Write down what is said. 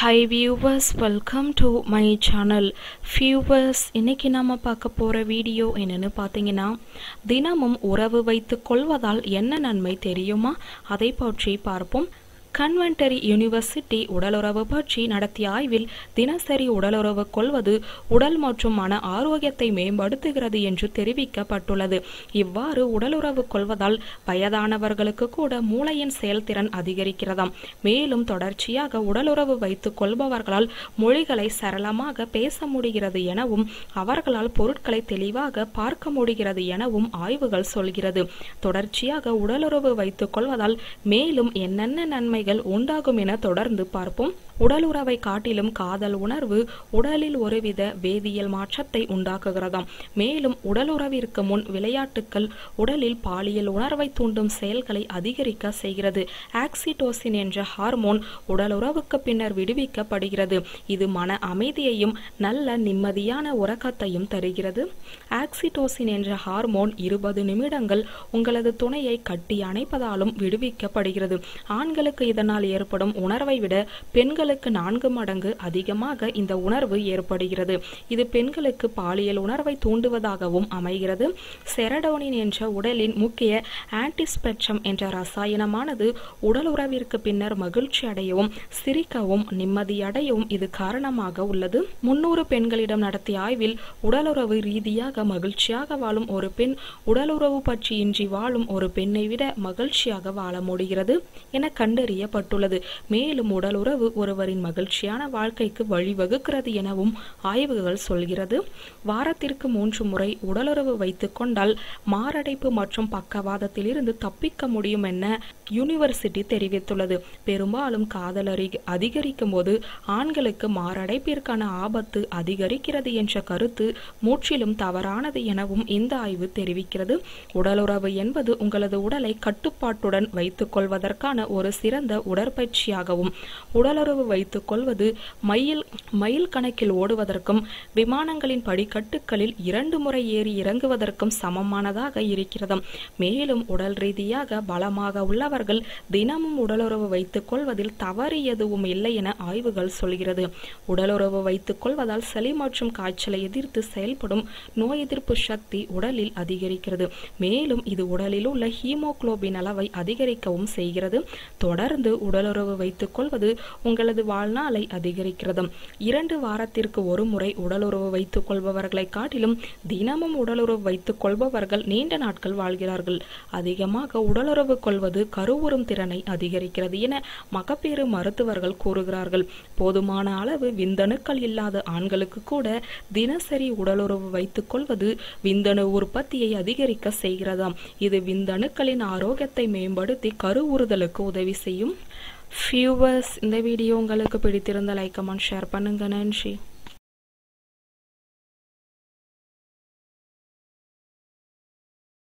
high viewers welcome to my channel viewers இன்னைக்கு நாம பார்க்க போகிற வீடியோ என்னன்னு பார்த்தீங்கன்னா தினமும் உறவு வைத்து கொள்வதால் என்ன நன்மை தெரியுமா அதை பற்றி பார்ப்போம் கன்வென்டரி யூனிவர்சிட்டி உடலுறவு பற்றி நடத்திய ஆய்வில் தினசரி உடலுறவு கொள்வது உடல் மற்றும் மன ஆரோக்கியத்தை மேம்படுத்துகிறது என்று தெரிவிக்கப்பட்டுள்ளது இவ்வாறு உடலுறவு கொள்வதால் வயதானவர்களுக்கு கூட மூளையின் செயல்திறன் அதிகரிக்கிறதாம் மேலும் தொடர்ச்சியாக உடலுறவு வைத்துக் கொள்பவர்களால் மொழிகளை சரளமாக பேச முடிகிறது எனவும் அவர்களால் பொருட்களை தெளிவாக பார்க்க முடிகிறது எனவும் ஆய்வுகள் சொல்கிறது தொடர்ச்சியாக உடலுறவு வைத்துக் கொள்வதால் மேலும் என்னென்ன நன்மைகள் உண்டாகும் என தொடர்ந்து பார்ப்போம் உடலுறவை காட்டிலும் காதல் உணர்வு உடலில் ஒருவித வேதியியல் மாற்றத்தை உண்டாக்குகிறதாம் மேலும் உடலுறவிற்கு முன் விளையாட்டுக்கள் உடலில் பாலியல் உணர்வை தூண்டும் செயல்களை அதிகரிக்க செய்கிறது ஆக்சிடோசின் என்ற ஹார்மோன் உடலுறவுக்கு பின்னர் விடுவிக்கப்படுகிறது இது மன அமைதியையும் நல்ல நிம்மதியான உறக்கத்தையும் தருகிறது ஆக்சிடோசின் என்ற ஹார்மோன் இருபது நிமிடங்கள் உங்களது துணையை கட்டி அணைப்பதாலும் விடுவிக்கப்படுகிறது ஆண்களுக்கு இதனால் ஏற்படும் உணர்வை விட பெண்களுக்கு நான்கு மடங்கு அதிகமாக இந்த உணர்வு ஏற்படுகிறது இது பெண்களுக்கு பாலியல் உணர்வை தூண்டுவதாகவும் அமைகிறது செரடோனின் என்ற உடலின் முக்கிய ஆன்டிஸ்பெக்ட்ரம் என்ற ரசாயனமானது உடல் உறவிற்கு பின்னர் மகிழ்ச்சி அடையவும் சிரிக்கவும் நிம்மதியடையவும் இது காரணமாக உள்ளது முன்னூறு பெண்களிடம் நடத்திய ஆய்வில் உடலுறவு ரீதியாக மகிழ்ச்சியாக வாழும் ஒரு பெண் உடலுறவு பற்றி இன்றி வாழும் ஒரு பெண்ணை விட மகிழ்ச்சியாக வாழ முடிகிறது என கண்டறியப்பட்டுள்ளது மேலும் உடலுறவு ஒருவரின் மகிழ்ச்சியான வாழ்க்கைக்கு வழிவகுக்கிறது எனவும் ஆய்வுகள் சொல்கிறது வாரத்திற்கு மூன்று முறை உடலுறவு வைத்துக் கொண்டால் மாரடைப்பு மற்றும் பக்கவாதத்தில் இருந்து தப்பிக்க முடியும் என யூனிவர்சிட்டி தெரிவித்துள்ளது பெரும்பாலும் காதல் அறி அதிகரிக்கும் போது ஆண்களுக்கு மாரடைப்பிற்கான ஆபத்து அதிகரிக்கிறது என்ற கருத்து முற்றிலும் தவறானது எனவும் இந்த ஆய்வு தெரிவிக்கிறது உடலுறவு என்பது உங்களது உடலை கட்டுப்பாட்டுடன் வைத்துக் கொள்வதற்கான ஒரு சிறந்த உடற்பயிற்சியாகவும் உடலுறவு வைத்துக் கொள்வது மைல் மைல் கணக்கில் ஓடுவதற்கும் விமானங்களின் படிக்கட்டுகளில் இரண்டு முறை ஏறி இறங்குவதற்கும் சமமானதாக இருக்கிறதாம் மேலும் உடல் ரீதியாக பலமாக உள்ளவர்கள் தினமும் உடலுறவு வைத்துக் கொள்வதில் தவறு எதுவும் இல்லை என ஆய்வுகள் சொல்கிறது உடலுறவு வைத்துக் கொள்வதால் சளி மற்றும் காய்ச்சலை எதிர்த்து செயல்படும் நோய் எதிர்ப்பு சக்தி உடலில் அதிகரிக்கிறது மேலும் இது உடலில் உள்ள ஹீமோகுளோபின் அளவை அதிகரிக்கவும் செய்கிறது தொடர்ந்து உடலுறவு வைத்துக் கொள்வது உங்களது வாழ்நாளை அதிகரிக்கிறது இரண்டு வாரத்திற்கு ஒரு முறை உடலுறவு வைத்துக் கொள்பவர்களை காட்டிலும் தினமும் உடலுறவு வைத்துக் கொள்பவர்கள் நீண்ட நாட்கள் வாழ்கிறார்கள் அதிகமாக உடலுறவு கொள்வது கருவுறும் திறனை அதிகரிக்கிறது என மகப்பேறு மருத்துவர்கள் கூறுகிறார்கள் போதுமான அளவு விந்தணுக்கள் இல்லாத ஆண்களுக்கு கூட தினசரி உடலுறவு வைத்துக் கொள்வது விந்தணு உற்பத்தியை அதிகரிக்க செய்கிறதாம் இது விந்தணுக்களின் ஆரோக்கியத்தை மேம்படுத்தி கருவுறுதலுக்கு உதவி செய்யும் ஃபியூவர்ஸ் இந்த வீடியோ உங்களுக்கு பிடித்திருந்த லைக் கமெண்ட் ஷேர் பண்ணுங்க நன்றி